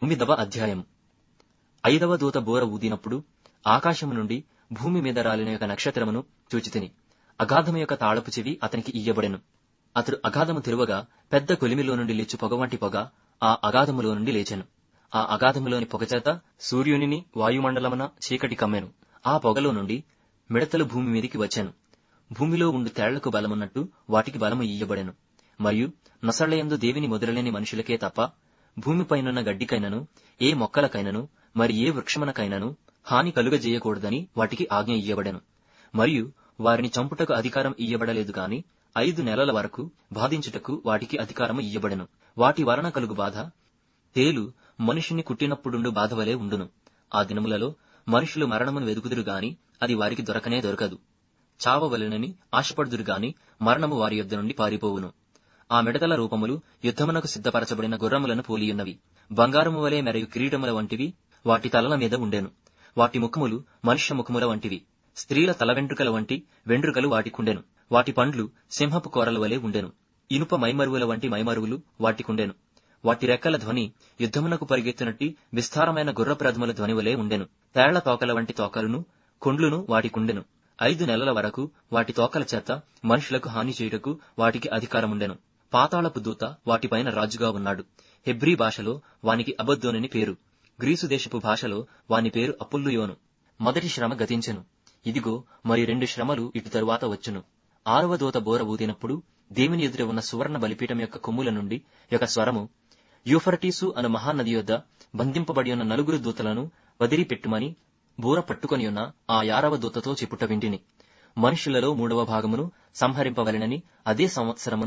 తొమ్మిదవ అధ్యాయం ఐదవ దూత బోర ఊదినప్పుడు ఆకాశము నుండి భూమి మీద రాలిన యొక్క నక్షత్రమును చూచితిని అగాధము యొక్క తాళపు చెవి అతనికి ఇయ్యబడెను అతడు అగాధము తెరువగా పెద్ద కొలిమిలో నుండి లేచు పొగ వంటి పొగ ఆ అగాధములో నుండి లేచెను ఆ అగాధములోని పొగచేత సూర్యునిని వాయుమండలమున చీకటి కమ్మెను ఆ పొగలో నుండి మిడతలు భూమి మీదికి వచ్చాను భూమిలో ఉండు తేళ్లకు బలమున్నట్టు వాటికి బలము ఇయ్యబడెను మరియు నొసళ్ళయందు దేవిని మొదలలేని మనుషులకే తప్ప భూమిపైనున్న గడ్డికైనను ఏ మొక్కలకైనను మరి ఏ వృక్షమునకైనను హాని కలుగజేయకూడదని వాటికి ఆజ్ఞ ఇయ్యబడెను మరియు వారిని చంపుటకు అధికారం ఇయ్యబడలేదు గాని ఐదు నెలల వరకు బాధించుటకు వాటికి అధికారము ఇయ్యబడెను వాటి వలన కలుగు బాధ తేలు మనుషుని కుట్టినప్పుడుండు బాధవలే ఉండును ఆ దినములలో మనుషులు మరణమును వెదుకుదురు గాని అది వారికి దొరకనే దొరకదు చావవలెనని ఆశపడుదురు గాని మరణము వారి యొద్ద నుండి పారిపోవును ఆ మిడతల రూపములు యుద్ధమునకు సిద్ధపరచబడిన గుర్రములను పోలియున్నవి బంగారము వలె మెరయు కిరీటముల వంటివి వాటి తలల మీద ఉండెను వాటి ముఖములు మనుష్య ముఖముల వంటివి స్త్రీల తల వెంట్రుకల వంటి వెంట్రుకలు వాటికుండెను వాటి పండ్లు సింహపు కోరల వలె ఉండెను ఇనుప మైమరువుల వంటి మైమరువులు వాటికుండెను వాటి రెక్కల ధ్వని యుద్ధమునకు పరిగెత్తునట్టి విస్తారమైన గుర్రప్రథముల ధ్వని వలె ఉండెను తేళ్ల తోకల వంటి తోకలను కొండ్లును వాటికుండెను ఐదు నెలల వరకు వాటి తోకల చేత మనుషులకు హాని చేయుటకు వాటికి అధికారముండెను పాతాళపు దూత వాటిపైన రాజుగా ఉన్నాడు హెబ్రీ భాషలో వానికి అబద్దోనని పేరు గ్రీసు దేశపు భాషలో వాని పేరు అపుల్లుయోను మొదటి శ్రమ గతించెను ఇదిగో మరి రెండు శ్రమలు ఇటు తరువాత వచ్చును ఆరవ దూత బోర ఊదినప్పుడు దేవుని ఎదుట ఉన్న సువర్ణ బలిపీఠం యొక్క కొమ్ముల నుండి యొక్క స్వరము యూఫర్టీసు అను మహానది యొద్ద బంధింపబడి ఉన్న నలుగురు దూతలను వదిలిపెట్టుమని బూర పట్టుకొని ఉన్న ఆ యారవ దూతతో చెప్పుట వింటిని మనుషులలో మూడవ భాగమును సంహరింపవలెనని అదే సంవత్సరమున